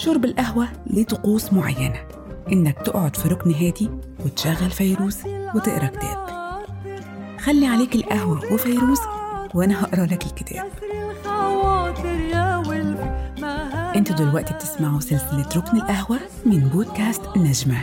شرب القهوة ليه طقوس معينة إنك تقعد في ركن هادي وتشغل فيروز وتقرا كتاب خلي عليك القهوة وفيروز وأنا هقرا لك الكتاب انتوا دلوقتي بتسمعوا سلسلة ركن القهوة من بودكاست نجمة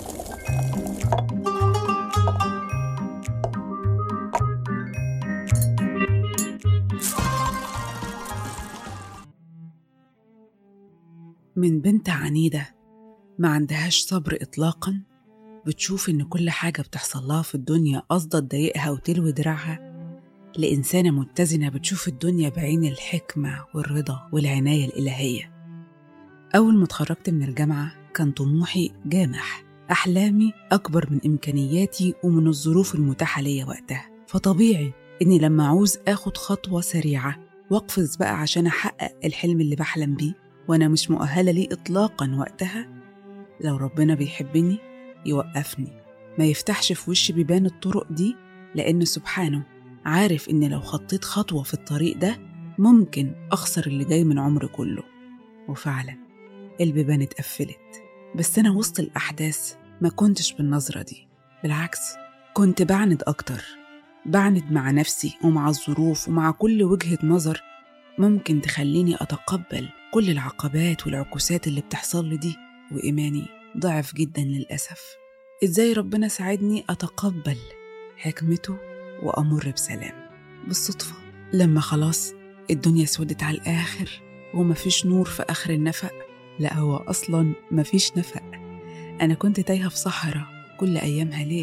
من بنت عنيدة ما عندهاش صبر إطلاقا بتشوف إن كل حاجة بتحصل لها في الدنيا قصدة تضايقها وتلوي دراعها لإنسانة متزنة بتشوف الدنيا بعين الحكمة والرضا والعناية الإلهية أول ما اتخرجت من الجامعة كان طموحي جامح أحلامي أكبر من إمكانياتي ومن الظروف المتاحة ليا وقتها فطبيعي إني لما عاوز آخد خطوة سريعة وأقفز بقى عشان أحقق الحلم اللي بحلم بيه وأنا مش مؤهلة ليه إطلاقا وقتها لو ربنا بيحبني يوقفني ما يفتحش في وشي بيبان الطرق دي لأن سبحانه عارف إن لو خطيت خطوة في الطريق ده ممكن أخسر اللي جاي من عمري كله وفعلا البيبان اتقفلت بس أنا وسط الأحداث ما كنتش بالنظرة دي بالعكس كنت بعند أكتر بعند مع نفسي ومع الظروف ومع كل وجهة نظر ممكن تخليني أتقبل كل العقبات والعكوسات اللي بتحصل لي دي وإيماني ضعف جدا للأسف إزاي ربنا ساعدني أتقبل حكمته وأمر بسلام بالصدفة لما خلاص الدنيا سودت على الآخر ومفيش نور في آخر النفق لا هو أصلا مفيش نفق أنا كنت تايهة في صحراء كل أيامها ليل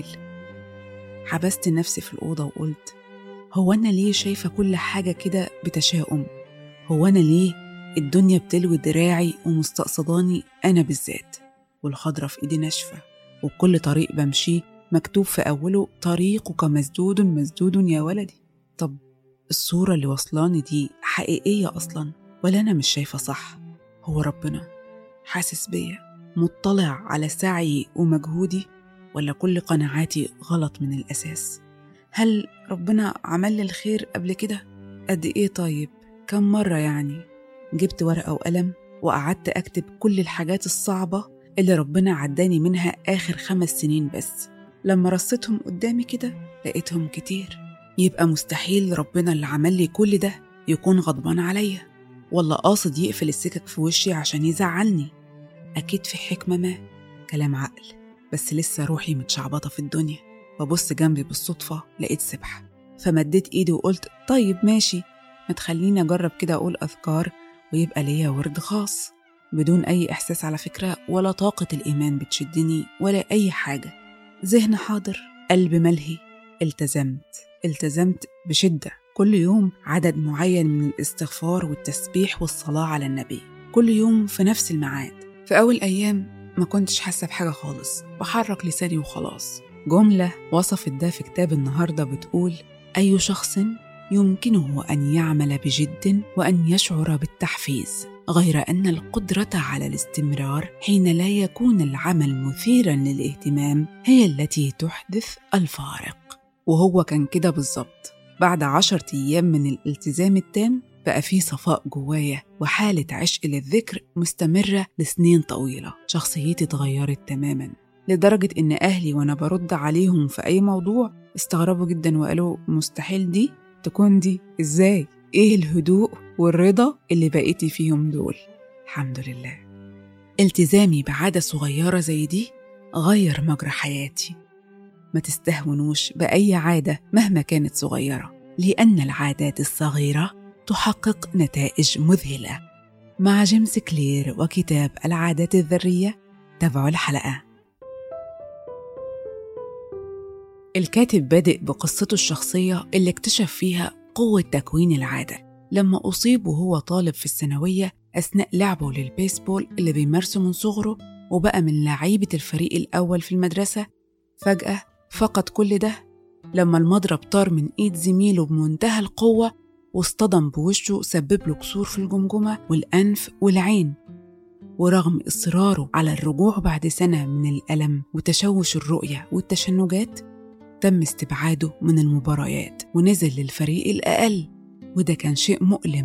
حبست نفسي في الأوضة وقلت هو أنا ليه شايفة كل حاجة كده بتشاؤم هو أنا ليه الدنيا بتلوي دراعي ومستقصداني أنا بالذات والخضرة في إيدي ناشفة وكل طريق بمشيه مكتوب في أوله طريقك مسدود مسدود يا ولدي طب الصورة اللي وصلاني دي حقيقية أصلا ولا أنا مش شايفة صح هو ربنا حاسس بيا مطلع على سعيي ومجهودي ولا كل قناعاتي غلط من الأساس هل ربنا عمل لي الخير قبل كده قد إيه طيب كم مرة يعني جبت ورقة وقلم وقعدت أكتب كل الحاجات الصعبة اللي ربنا عداني منها آخر خمس سنين بس لما رصيتهم قدامي كده لقيتهم كتير يبقى مستحيل ربنا اللي عمل لي كل ده يكون غضبان عليا ولا قاصد يقفل السكك في وشي عشان يزعلني أكيد في حكمة ما كلام عقل بس لسه روحي متشعبطة في الدنيا ببص جنبي بالصدفة لقيت سبحة فمديت إيدي وقلت طيب ماشي ما تخليني أجرب كده أقول أذكار ويبقى ليا ورد خاص بدون أي إحساس على فكرة ولا طاقة الإيمان بتشدني ولا أي حاجة ذهن حاضر قلب ملهي التزمت التزمت بشدة كل يوم عدد معين من الاستغفار والتسبيح والصلاة على النبي كل يوم في نفس الميعاد في أول أيام ما كنتش حاسة بحاجة خالص بحرك لساني وخلاص جملة وصفت ده في كتاب النهاردة بتقول أي شخص يمكنه أن يعمل بجد وأن يشعر بالتحفيز غير أن القدرة على الاستمرار حين لا يكون العمل مثيرا للاهتمام هي التي تحدث الفارق وهو كان كده بالظبط بعد عشرة أيام من الالتزام التام بقى في صفاء جوايا وحالة عشق للذكر مستمرة لسنين طويلة شخصيتي اتغيرت تماما لدرجة إن أهلي وأنا برد عليهم في أي موضوع استغربوا جدا وقالوا مستحيل دي تكون دي إزاي؟ إيه الهدوء والرضا اللي بقيتي فيهم دول؟ الحمد لله التزامي بعادة صغيرة زي دي غير مجرى حياتي ما تستهونوش بأي عادة مهما كانت صغيرة لأن العادات الصغيرة تحقق نتائج مذهلة مع جيمس كلير وكتاب العادات الذرية تابعوا الحلقة الكاتب بادئ بقصته الشخصية اللي اكتشف فيها قوة تكوين العادة لما أصيب وهو طالب في الثانوية أثناء لعبه للبيسبول اللي بيمارسه من صغره وبقى من لعيبة الفريق الأول في المدرسة فجأة فقد كل ده لما المضرب طار من إيد زميله بمنتهى القوة واصطدم بوشه سبب له كسور في الجمجمة والأنف والعين ورغم إصراره على الرجوع بعد سنة من الألم وتشوش الرؤية والتشنجات تم استبعاده من المباريات ونزل للفريق الأقل وده كان شيء مؤلم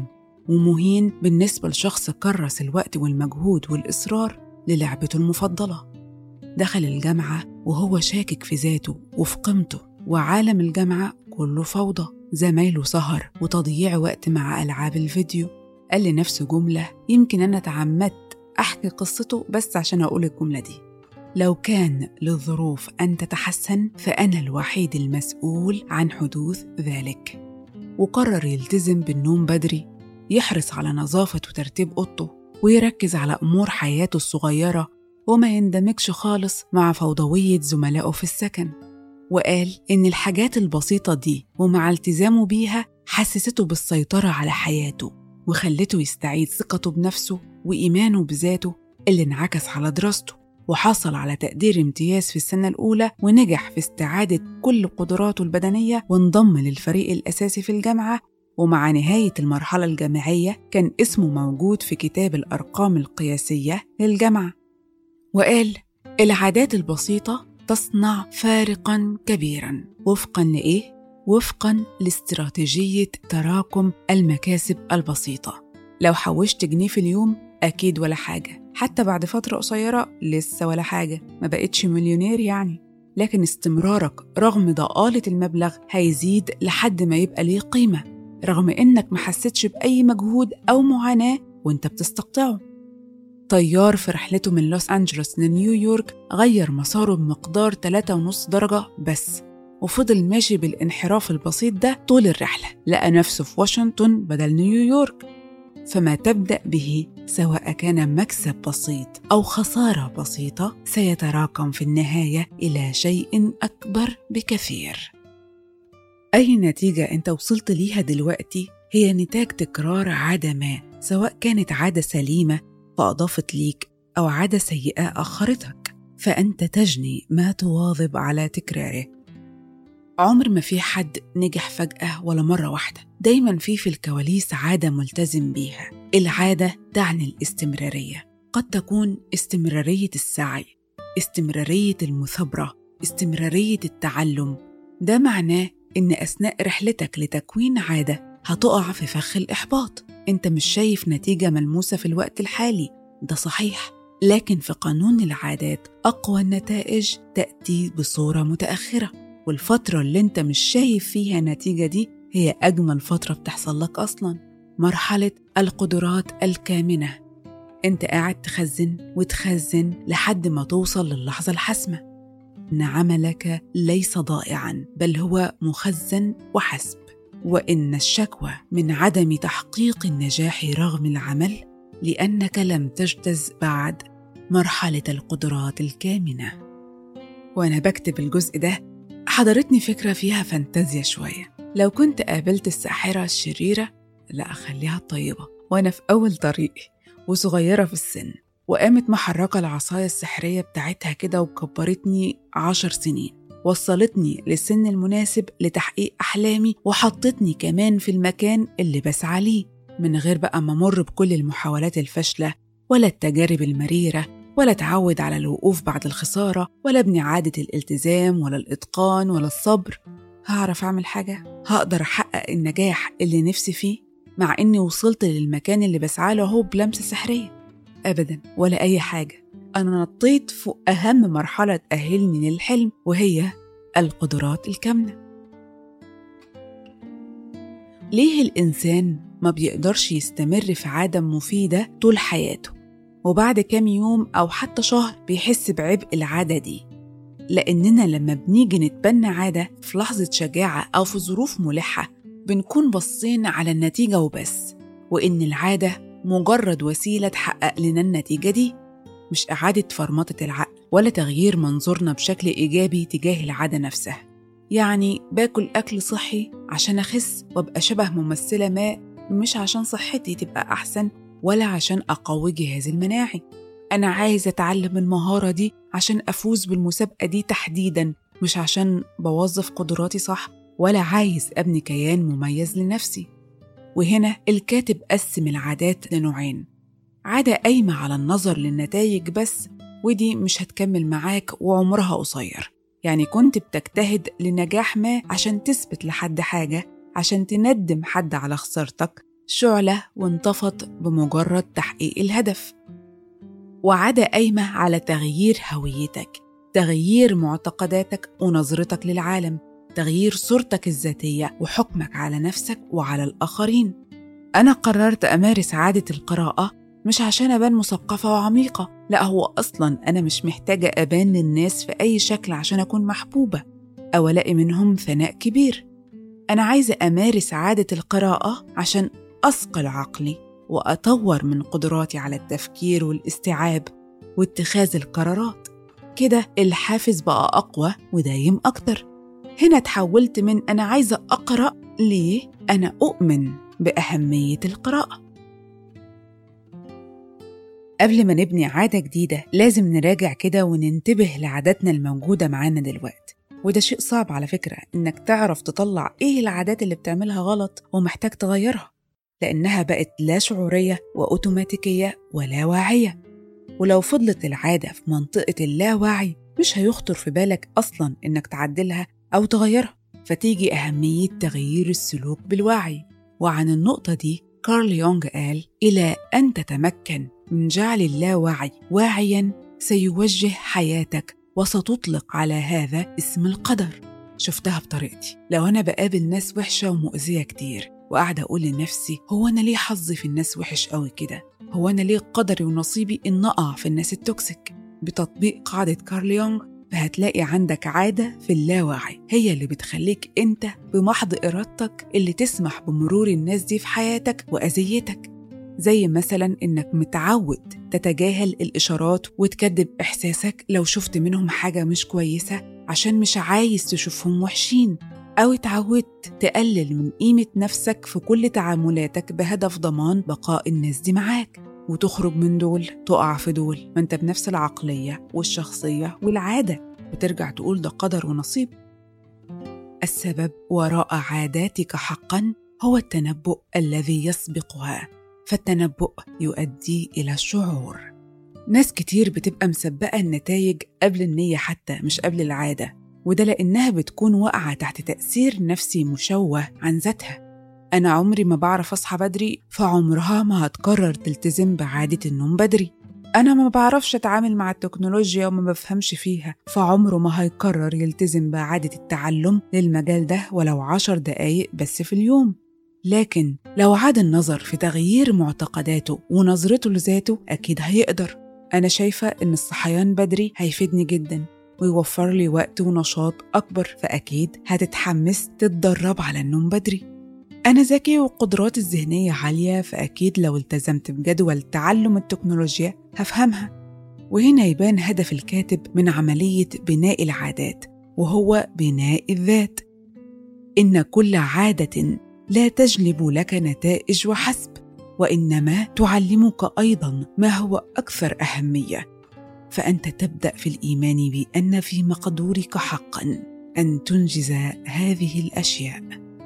ومهين بالنسبة لشخص كرس الوقت والمجهود والإصرار للعبته المفضلة دخل الجامعة وهو شاكك في ذاته وفي قيمته وعالم الجامعة كله فوضى زمايله سهر وتضييع وقت مع ألعاب الفيديو قال لنفسه جملة يمكن أنا تعمدت أحكي قصته بس عشان أقول الجملة دي لو كان للظروف أن تتحسن فأنا الوحيد المسؤول عن حدوث ذلك وقرر يلتزم بالنوم بدري يحرص على نظافة وترتيب أوضته ويركز على أمور حياته الصغيرة وما يندمجش خالص مع فوضوية زملائه في السكن وقال إن الحاجات البسيطة دي ومع التزامه بيها حسسته بالسيطرة على حياته وخلته يستعيد ثقته بنفسه وإيمانه بذاته اللي انعكس على دراسته وحصل على تقدير امتياز في السنة الأولى ونجح في استعادة كل قدراته البدنية وانضم للفريق الأساسي في الجامعة ومع نهاية المرحلة الجامعية كان اسمه موجود في كتاب الأرقام القياسية للجامعة وقال العادات البسيطة تصنع فارقا كبيرا وفقا لإيه؟ وفقا لاستراتيجية تراكم المكاسب البسيطة لو حوشت جنيه في اليوم أكيد ولا حاجة حتى بعد فترة قصيرة لسه ولا حاجة ما بقتش مليونير يعني لكن استمرارك رغم ضآلة المبلغ هيزيد لحد ما يبقى ليه قيمة رغم إنك ما حسيتش بأي مجهود أو معاناة وإنت بتستقطعه طيار في رحلته من لوس أنجلوس لنيويورك غير مساره بمقدار 3.5 درجة بس وفضل ماشي بالانحراف البسيط ده طول الرحلة لقى نفسه في واشنطن بدل نيويورك فما تبدأ به سواء كان مكسب بسيط أو خسارة بسيطة سيتراكم في النهاية إلى شيء أكبر بكثير أي نتيجة أنت وصلت ليها دلوقتي هي نتاج تكرار عادة ما سواء كانت عادة سليمة فأضافت ليك أو عادة سيئة أخرتك فأنت تجني ما تواظب على تكراره عمر ما في حد نجح فجأة ولا مرة واحدة دايما في في الكواليس عادة ملتزم بيها العادة تعني الاستمرارية قد تكون استمرارية السعي استمرارية المثابرة استمرارية التعلم ده معناه إن أثناء رحلتك لتكوين عادة هتقع في فخ الإحباط أنت مش شايف نتيجة ملموسة في الوقت الحالي ده صحيح لكن في قانون العادات أقوى النتائج تأتي بصورة متأخرة والفترة اللي أنت مش شايف فيها النتيجة دي هي أجمل فترة بتحصل لك أصلا مرحلة القدرات الكامنة أنت قاعد تخزن وتخزن لحد ما توصل للحظة الحاسمة إن عملك ليس ضائعا بل هو مخزن وحسب وإن الشكوى من عدم تحقيق النجاح رغم العمل لأنك لم تجتز بعد مرحلة القدرات الكامنة وأنا بكتب الجزء ده حضرتني فكرة فيها فانتازيا شوية لو كنت قابلت الساحرة الشريرة لا أخليها الطيبة وأنا في أول طريقي وصغيرة في السن وقامت محركة العصاية السحرية بتاعتها كده وكبرتني عشر سنين وصلتني للسن المناسب لتحقيق أحلامي وحطتني كمان في المكان اللي بسعى ليه من غير بقى ما أمر بكل المحاولات الفاشلة ولا التجارب المريرة ولا اتعود على الوقوف بعد الخسارة ولا ابني عادة الالتزام ولا الإتقان ولا الصبر هعرف أعمل حاجة هقدر أحقق النجاح اللي نفسي فيه مع إني وصلت للمكان اللي بسعى له هو بلمسة سحرية أبدا ولا أي حاجة أنا نطيت فوق أهم مرحلة تأهلني للحلم وهي القدرات الكامنة ليه الإنسان ما بيقدرش يستمر في عادة مفيدة طول حياته وبعد كام يوم أو حتى شهر بيحس بعبء العادة دي لأننا لما بنيجي نتبنى عادة في لحظة شجاعة أو في ظروف ملحة بنكون باصين على النتيجة وبس وإن العادة مجرد وسيلة تحقق لنا النتيجة دي مش إعادة فرمطة العقل ولا تغيير منظورنا بشكل إيجابي تجاه العادة نفسها يعني باكل أكل صحي عشان أخس وأبقى شبه ممثلة ما مش عشان صحتي تبقى أحسن ولا عشان أقوي جهازي المناعي أنا عايزة أتعلم المهارة دي عشان أفوز بالمسابقة دي تحديدا مش عشان بوظف قدراتي صح ولا عايز أبني كيان مميز لنفسي وهنا الكاتب قسم العادات لنوعين عادة قايمة على النظر للنتائج بس ودي مش هتكمل معاك وعمرها قصير يعني كنت بتجتهد لنجاح ما عشان تثبت لحد حاجة عشان تندم حد على خسارتك شعلة وانطفت بمجرد تحقيق الهدف وعادة قايمة على تغيير هويتك تغيير معتقداتك ونظرتك للعالم تغيير صورتك الذاتية وحكمك على نفسك وعلى الآخرين أنا قررت أمارس عادة القراءة مش عشان أبان مثقفة وعميقة لا هو أصلا أنا مش محتاجة أبان للناس في أي شكل عشان أكون محبوبة أو ألاقي منهم ثناء كبير أنا عايزة أمارس عادة القراءة عشان أثقل عقلي وأطور من قدراتي على التفكير والاستيعاب واتخاذ القرارات كده الحافز بقى أقوى ودايم أكتر هنا تحولت من أنا عايزة أقرأ ليه أنا أؤمن بأهمية القراءة قبل ما نبني عادة جديدة لازم نراجع كده وننتبه لعاداتنا الموجودة معانا دلوقتي وده شيء صعب على فكرة إنك تعرف تطلع إيه العادات اللي بتعملها غلط ومحتاج تغيرها لأنها بقت لا شعورية وأوتوماتيكية ولا واعية ولو فضلت العادة في منطقة اللاوعي مش هيخطر في بالك أصلا إنك تعدلها أو تغيرها فتيجي أهمية تغيير السلوك بالوعي وعن النقطة دي كارل يونغ قال إلى أن تتمكن من جعل اللاوعي واعيا سيوجه حياتك وستطلق على هذا اسم القدر شفتها بطريقتي لو أنا بقابل ناس وحشة ومؤذية كتير وقاعدة أقول لنفسي هو أنا ليه حظي في الناس وحش قوي كده هو أنا ليه قدري ونصيبي إن أقع في الناس التوكسيك بتطبيق قاعدة كارل يونغ فهتلاقي عندك عادة في اللاوعي هي اللي بتخليك أنت بمحض إرادتك اللي تسمح بمرور الناس دي في حياتك وأذيتك زي مثلا إنك متعود تتجاهل الإشارات وتكذب إحساسك لو شفت منهم حاجة مش كويسة عشان مش عايز تشوفهم وحشين أو اتعودت تقلل من قيمة نفسك في كل تعاملاتك بهدف ضمان بقاء الناس دي معاك وتخرج من دول تقع في دول ما انت بنفس العقلية والشخصية والعادة وترجع تقول ده قدر ونصيب السبب وراء عاداتك حقا هو التنبؤ الذي يسبقها فالتنبؤ يؤدي إلى الشعور ناس كتير بتبقى مسبقة النتائج قبل النية حتى مش قبل العادة وده لأنها بتكون واقعة تحت تأثير نفسي مشوه عن ذاتها أنا عمري ما بعرف أصحى بدري فعمرها ما هتقرر تلتزم بعادة النوم بدري أنا ما بعرفش أتعامل مع التكنولوجيا وما بفهمش فيها فعمره ما هيقرر يلتزم بعادة التعلم للمجال ده ولو عشر دقايق بس في اليوم لكن لو عاد النظر في تغيير معتقداته ونظرته لذاته أكيد هيقدر أنا شايفة إن الصحيان بدري هيفيدني جدا ويوفر لي وقت ونشاط أكبر فأكيد هتتحمس تتدرب على النوم بدري أنا ذكي وقدراتي الذهنية عالية فأكيد لو التزمت بجدول تعلم التكنولوجيا هفهمها وهنا يبان هدف الكاتب من عملية بناء العادات وهو بناء الذات إن كل عادة لا تجلب لك نتائج وحسب وإنما تعلمك أيضا ما هو أكثر أهمية فأنت تبدأ في الإيمان بأن في مقدورك حقا أن تنجز هذه الأشياء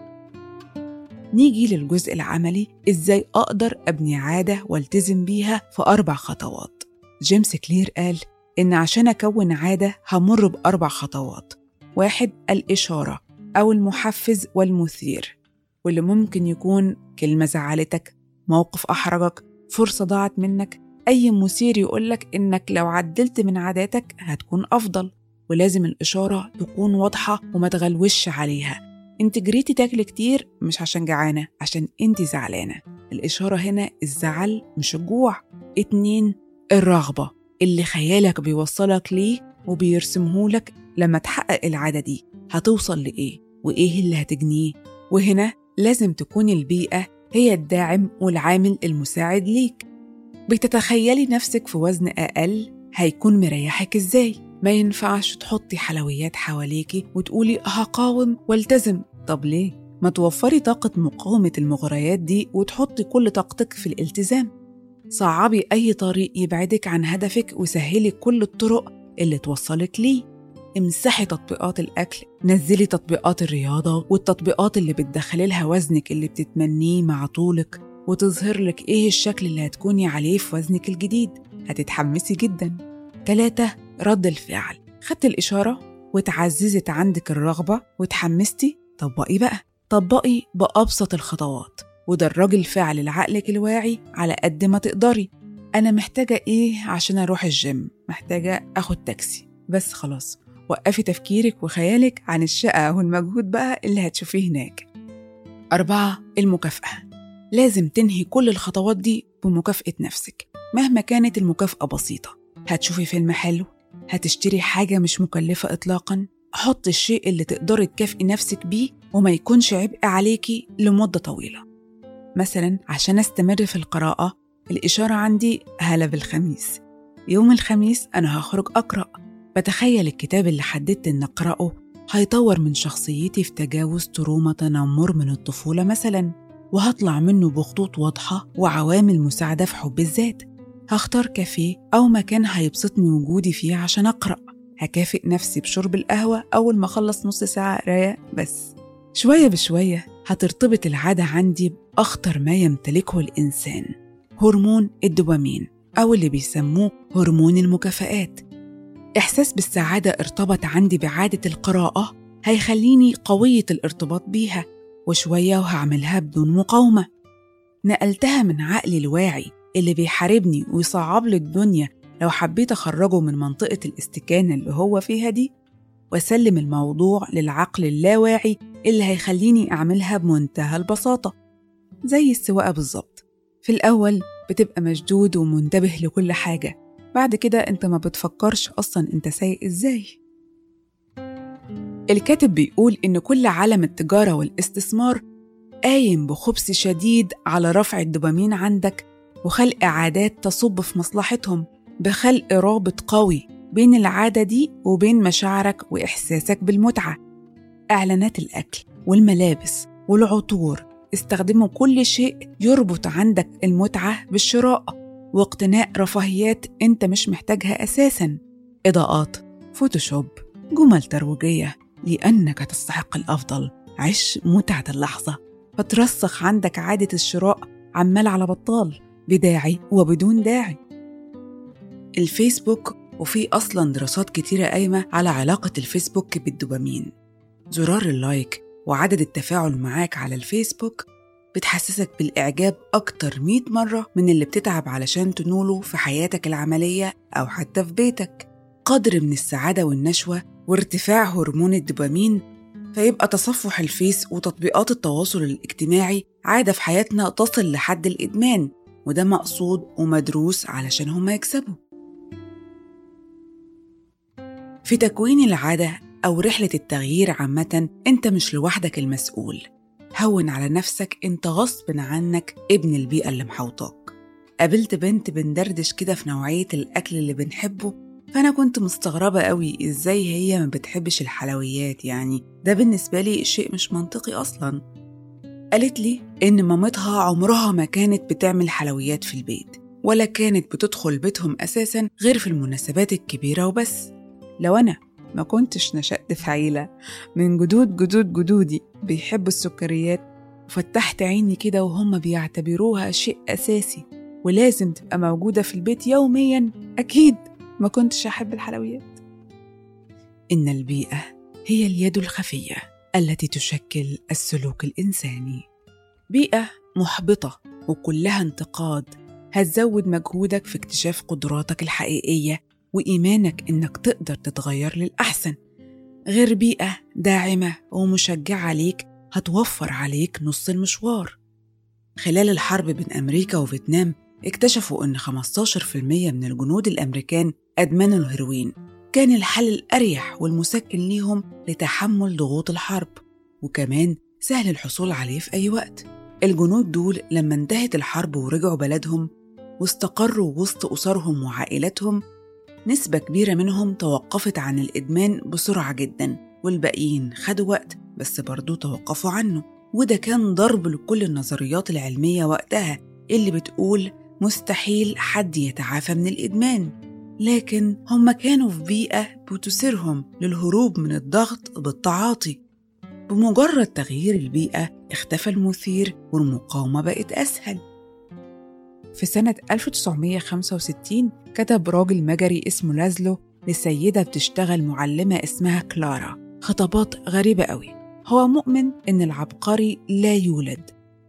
نيجي للجزء العملي إزاي أقدر أبني عادة والتزم بيها في أربع خطوات جيمس كلير قال إن عشان أكون عادة همر بأربع خطوات واحد الإشارة أو المحفز والمثير واللي ممكن يكون كلمة زعلتك موقف أحرجك فرصة ضاعت منك أي مثير يقولك إنك لو عدلت من عاداتك هتكون أفضل ولازم الإشارة تكون واضحة وما تغلوش عليها انت جريتي تاكلي كتير مش عشان جعانة عشان انت زعلانة الإشارة هنا الزعل مش الجوع اتنين الرغبة اللي خيالك بيوصلك ليه وبيرسمهولك لما تحقق العادة دي هتوصل لإيه وإيه اللي هتجنيه وهنا لازم تكون البيئة هي الداعم والعامل المساعد ليك بتتخيلي نفسك في وزن أقل هيكون مريحك إزاي ما ينفعش تحطي حلويات حواليكي وتقولي هقاوم والتزم طب ليه؟ ما توفري طاقة مقاومة المغريات دي وتحطي كل طاقتك في الالتزام صعبي أي طريق يبعدك عن هدفك وسهلي كل الطرق اللي توصلك ليه امسحي تطبيقات الأكل نزلي تطبيقات الرياضة والتطبيقات اللي بتدخلي لها وزنك اللي بتتمنيه مع طولك وتظهر لك إيه الشكل اللي هتكوني عليه في وزنك الجديد هتتحمسي جدا تلاتة رد الفعل خدت الإشارة وتعززت عندك الرغبة وتحمستي طبقي بقى طبقي بأبسط الخطوات ودرجي الفعل لعقلك الواعي على قد ما تقدري أنا محتاجة إيه عشان أروح الجيم محتاجة أخد تاكسي بس خلاص وقفي تفكيرك وخيالك عن الشقة والمجهود بقى اللي هتشوفيه هناك أربعة المكافأة لازم تنهي كل الخطوات دي بمكافأة نفسك مهما كانت المكافأة بسيطة هتشوفي فيلم حلو هتشتري حاجة مش مكلفة إطلاقا حط الشيء اللي تقدري تكافئي نفسك بيه وما يكونش عبء عليكي لمدة طويلة مثلا عشان أستمر في القراءة الإشارة عندي هلا بالخميس يوم الخميس أنا هخرج أقرأ بتخيل الكتاب اللي حددت إن أقرأه هيطور من شخصيتي في تجاوز تروما تنمر من الطفولة مثلا وهطلع منه بخطوط واضحة وعوامل مساعدة في حب الذات هختار كافيه أو مكان هيبسطني وجودي فيه عشان أقرأ هكافئ نفسي بشرب القهوة أول ما أخلص نص ساعة قراية بس شوية بشوية هترتبط العادة عندي بأخطر ما يمتلكه الإنسان هرمون الدوبامين أو اللي بيسموه هرمون المكافآت إحساس بالسعادة ارتبط عندي بعادة القراءة هيخليني قوية الارتباط بيها وشوية وهعملها بدون مقاومة نقلتها من عقلي الواعي اللي بيحاربني ويصعب لي الدنيا لو حبيت أخرجه من منطقة الاستكانة اللي هو فيها دي وأسلم الموضوع للعقل اللاواعي اللي هيخليني أعملها بمنتهى البساطة زي السواقة بالظبط في الأول بتبقى مشدود ومنتبه لكل حاجة بعد كده أنت ما بتفكرش أصلا أنت سايق إزاي الكاتب بيقول إن كل عالم التجارة والاستثمار قايم بخبث شديد على رفع الدوبامين عندك وخلق عادات تصب في مصلحتهم بخلق رابط قوي بين العادة دي وبين مشاعرك وإحساسك بالمتعة إعلانات الأكل والملابس والعطور استخدموا كل شيء يربط عندك المتعة بالشراء واقتناء رفاهيات أنت مش محتاجها أساساً إضاءات فوتوشوب جمل ترويجية لأنك تستحق الأفضل عش متعة اللحظة فترسخ عندك عادة الشراء عمال على بطال بداعي وبدون داعي الفيسبوك وفي أصلا دراسات كتيرة قايمة على علاقة الفيسبوك بالدوبامين زرار اللايك وعدد التفاعل معاك على الفيسبوك بتحسسك بالإعجاب أكتر 100 مرة من اللي بتتعب علشان تنوله في حياتك العملية أو حتى في بيتك قدر من السعادة والنشوة وارتفاع هرمون الدوبامين فيبقى تصفح الفيس وتطبيقات التواصل الاجتماعي عادة في حياتنا تصل لحد الإدمان وده مقصود ومدروس علشان هما يكسبوا في تكوين العادة أو رحلة التغيير عامة أنت مش لوحدك المسؤول هون على نفسك أنت غصب عنك ابن البيئة اللي محوطاك قابلت بنت بندردش كده في نوعية الأكل اللي بنحبه فأنا كنت مستغربة قوي إزاي هي ما بتحبش الحلويات يعني ده بالنسبة لي شيء مش منطقي أصلا قالت لي إن مامتها عمرها ما كانت بتعمل حلويات في البيت ولا كانت بتدخل بيتهم أساسا غير في المناسبات الكبيرة وبس لو أنا ما كنتش نشأت في عيلة من جدود جدود جدودي بيحبوا السكريات وفتحت عيني كده وهم بيعتبروها شيء أساسي ولازم تبقى موجودة في البيت يوميا أكيد ما كنتش أحب الحلويات إن البيئة هي اليد الخفية التي تشكل السلوك الإنساني بيئة محبطة وكلها انتقاد هتزود مجهودك في اكتشاف قدراتك الحقيقية وإيمانك إنك تقدر تتغير للأحسن غير بيئة داعمة ومشجعة ليك هتوفر عليك نص المشوار خلال الحرب بين أمريكا وفيتنام اكتشفوا إن 15% من الجنود الأمريكان أدمنوا الهيروين كان الحل الأريح والمسكن ليهم لتحمل ضغوط الحرب وكمان سهل الحصول عليه في أي وقت الجنود دول لما انتهت الحرب ورجعوا بلدهم واستقروا وسط أسرهم وعائلاتهم نسبة كبيرة منهم توقفت عن الإدمان بسرعة جدا والباقيين خدوا وقت بس برضو توقفوا عنه وده كان ضرب لكل النظريات العلمية وقتها اللي بتقول مستحيل حد يتعافى من الإدمان لكن هم كانوا في بيئة بتسرهم للهروب من الضغط بالتعاطي بمجرد تغيير البيئة اختفى المثير والمقاومة بقت أسهل في سنة 1965 كتب راجل مجري اسمه لازلو لسيدة بتشتغل معلمة اسمها كلارا خطابات غريبة قوي هو مؤمن إن العبقري لا يولد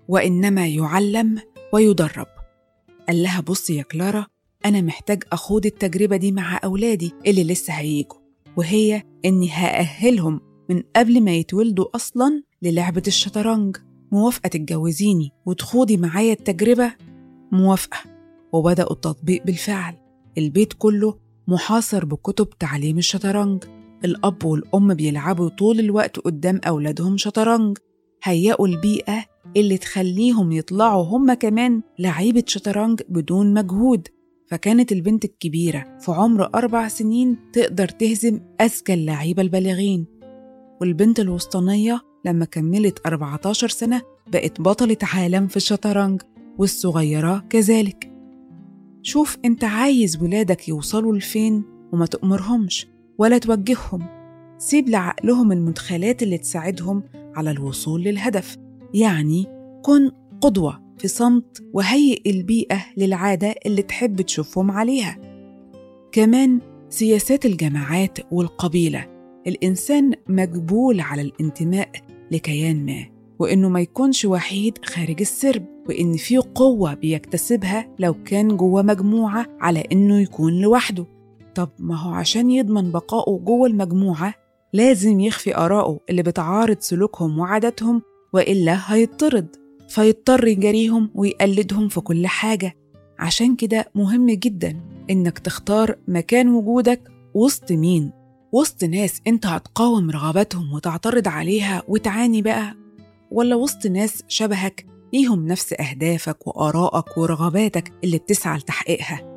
وإنما يعلم ويدرب قال لها بصي يا كلارا أنا محتاج أخوض التجربة دي مع أولادي اللي لسه هيجوا وهي إني هأهلهم من قبل ما يتولدوا أصلا للعبة الشطرنج موافقة تتجوزيني وتخوضي معايا التجربة موافقة وبدأوا التطبيق بالفعل البيت كله محاصر بكتب تعليم الشطرنج الأب والأم بيلعبوا طول الوقت قدام أولادهم شطرنج هيئوا البيئة اللي تخليهم يطلعوا هم كمان لعيبة شطرنج بدون مجهود فكانت البنت الكبيرة في عمر أربع سنين تقدر تهزم أذكى اللعيبة البالغين والبنت الوسطانية لما كملت 14 سنة بقت بطلة عالم في الشطرنج والصغيرة كذلك شوف انت عايز ولادك يوصلوا لفين وما تأمرهمش ولا توجههم سيب لعقلهم المدخلات اللي تساعدهم على الوصول للهدف يعني كن قدوة في صمت وهيئ البيئة للعادة اللي تحب تشوفهم عليها كمان سياسات الجماعات والقبيلة الإنسان مجبول على الانتماء لكيان ما وإنه ما يكونش وحيد خارج السرب وإن في قوة بيكتسبها لو كان جوه مجموعة على إنه يكون لوحده طب ما هو عشان يضمن بقائه جوه المجموعة لازم يخفي آراءه اللي بتعارض سلوكهم وعاداتهم وإلا هيطرد فيضطر يجاريهم ويقلدهم في كل حاجة عشان كده مهم جدا إنك تختار مكان وجودك وسط مين وسط ناس انت هتقاوم رغباتهم وتعترض عليها وتعاني بقى ولا وسط ناس شبهك ليهم نفس أهدافك وآرائك ورغباتك اللي بتسعى لتحقيقها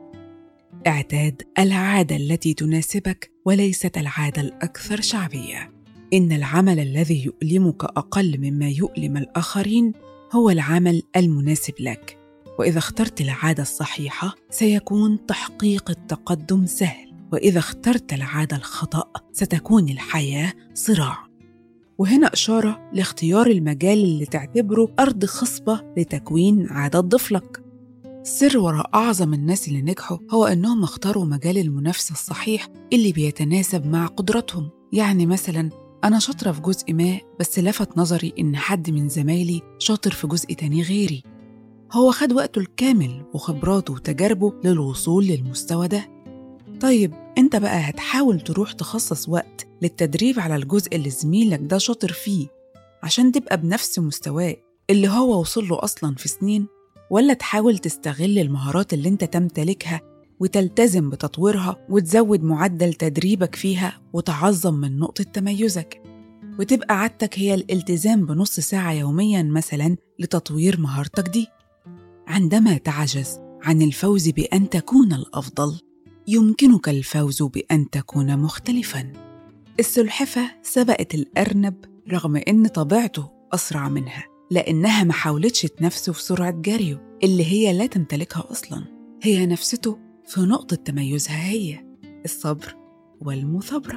اعتاد العادة التي تناسبك وليست العادة الأكثر شعبية إن العمل الذي يؤلمك أقل مما يؤلم الآخرين هو العمل المناسب لك وإذا اخترت العادة الصحيحة سيكون تحقيق التقدم سهل وإذا اخترت العادة الخطأ ستكون الحياة صراع وهنا إشارة لاختيار المجال اللي تعتبره أرض خصبة لتكوين عادة طفلك السر وراء أعظم الناس اللي نجحوا هو إنهم اختاروا مجال المنافسة الصحيح اللي بيتناسب مع قدراتهم يعني مثلا أنا شاطرة في جزء ما بس لفت نظري إن حد من زمايلي شاطر في جزء تاني غيري هو خد وقته الكامل وخبراته وتجاربه للوصول للمستوى ده طيب انت بقى هتحاول تروح تخصص وقت للتدريب على الجزء اللي زميلك ده شاطر فيه عشان تبقى بنفس مستواه اللي هو وصل له أصلا في سنين ولا تحاول تستغل المهارات اللي انت تمتلكها وتلتزم بتطويرها وتزود معدل تدريبك فيها وتعظم من نقطة تميزك وتبقى عادتك هي الالتزام بنص ساعة يوميا مثلا لتطوير مهارتك دي عندما تعجز عن الفوز بأن تكون الأفضل يمكنك الفوز بأن تكون مختلفا السلحفة سبقت الأرنب رغم إن طبيعته أسرع منها لأنها ما حاولتش تنافسه في سرعة جريه اللي هي لا تمتلكها أصلا هي نفسته في نقطة تميزها هي الصبر والمثابرة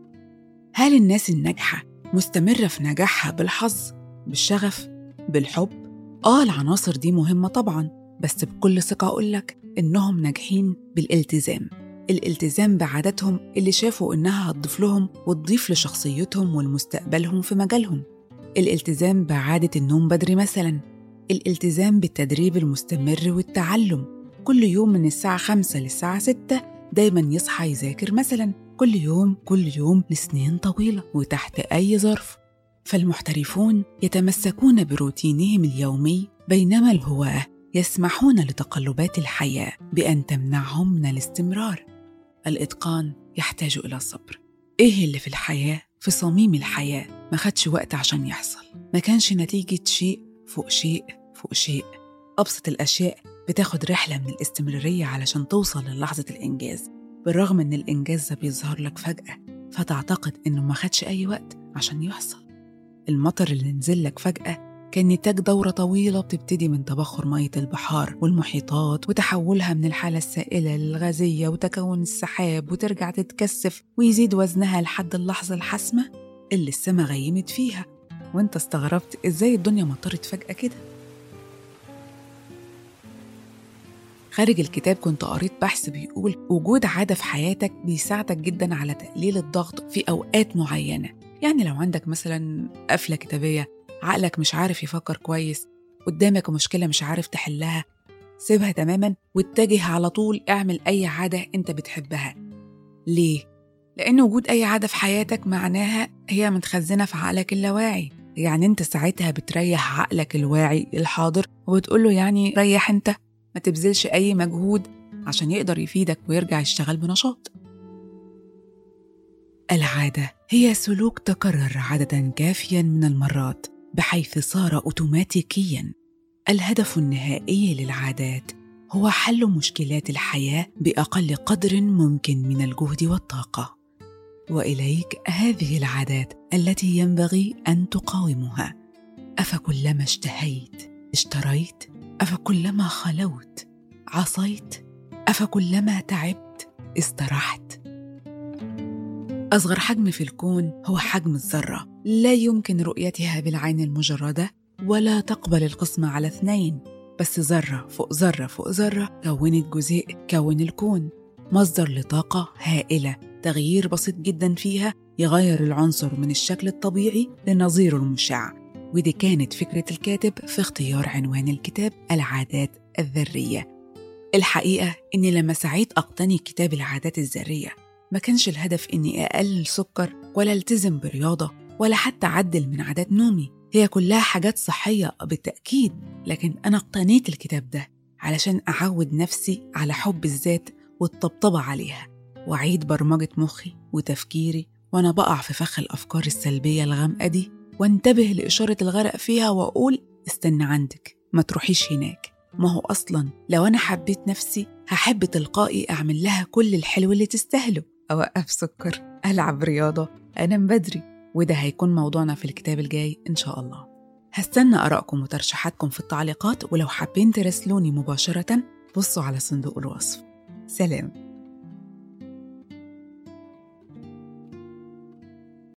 هل الناس الناجحة مستمرة في نجاحها بالحظ بالشغف بالحب؟ آه العناصر دي مهمة طبعا بس بكل ثقة أقولك إنهم ناجحين بالالتزام الالتزام بعاداتهم اللي شافوا إنها هتضيف لهم وتضيف لشخصيتهم ولمستقبلهم في مجالهم الالتزام بعادة النوم بدري مثلا الالتزام بالتدريب المستمر والتعلم كل يوم من الساعة خمسة للساعة ستة دايما يصحى يذاكر مثلا كل يوم كل يوم لسنين طويلة وتحت أي ظرف فالمحترفون يتمسكون بروتينهم اليومي بينما الهواة يسمحون لتقلبات الحياة بأن تمنعهم من الاستمرار الإتقان يحتاج إلى صبر إيه اللي في الحياة في صميم الحياة ما خدش وقت عشان يحصل ما كانش نتيجة شيء فوق شيء فوق شيء أبسط الأشياء بتاخد رحلة من الاستمرارية علشان توصل للحظة الإنجاز بالرغم إن الإنجاز ده بيظهر لك فجأة فتعتقد إنه ما خدش أي وقت عشان يحصل المطر اللي نزل لك فجأة كان نتاج دورة طويلة بتبتدي من تبخر مية البحار والمحيطات وتحولها من الحالة السائلة للغازية وتكون السحاب وترجع تتكثف ويزيد وزنها لحد اللحظة الحاسمة اللي السما غيمت فيها وانت استغربت ازاي الدنيا مطرت فجأة كده خارج الكتاب كنت قريت بحث بيقول وجود عادة في حياتك بيساعدك جدا على تقليل الضغط في أوقات معينة يعني لو عندك مثلا قفلة كتابية عقلك مش عارف يفكر كويس قدامك مشكلة مش عارف تحلها سيبها تماما واتجه على طول اعمل أي عادة أنت بتحبها ليه؟ لأن وجود أي عادة في حياتك معناها هي متخزنة في عقلك اللاواعي يعني أنت ساعتها بتريح عقلك الواعي الحاضر وبتقول له يعني ريح أنت ما تبذلش أي مجهود عشان يقدر يفيدك ويرجع يشتغل بنشاط العادة هي سلوك تكرر عددا كافيا من المرات بحيث صار أوتوماتيكيا الهدف النهائي للعادات هو حل مشكلات الحياة بأقل قدر ممكن من الجهد والطاقة واليك هذه العادات التي ينبغي ان تقاومها افكلما اشتهيت اشتريت افكلما خلوت عصيت افكلما تعبت استرحت اصغر حجم في الكون هو حجم الذره لا يمكن رؤيتها بالعين المجرده ولا تقبل القسمه على اثنين بس ذره فوق ذره فوق ذره كونت جزيء كون الكون مصدر لطاقه هائله تغيير بسيط جدا فيها يغير العنصر من الشكل الطبيعي لنظيره المشع ودي كانت فكرة الكاتب في اختيار عنوان الكتاب العادات الذرية الحقيقة إني لما سعيت أقتني كتاب العادات الذرية ما كانش الهدف إني أقلل سكر ولا التزم برياضة ولا حتى أعدل من عادات نومي هي كلها حاجات صحية بالتأكيد لكن أنا اقتنيت الكتاب ده علشان أعود نفسي على حب الذات والطبطبة عليها وأعيد برمجة مخي وتفكيري وأنا بقع في فخ الأفكار السلبية الغامقة دي وانتبه لإشارة الغرق فيها وأقول استنى عندك ما تروحيش هناك ما هو أصلا لو أنا حبيت نفسي هحب تلقائي أعمل لها كل الحلو اللي تستاهله أوقف سكر ألعب رياضة أنام بدري وده هيكون موضوعنا في الكتاب الجاي إن شاء الله هستنى آرائكم وترشيحاتكم في التعليقات ولو حابين تراسلوني مباشرة بصوا على صندوق الوصف سلام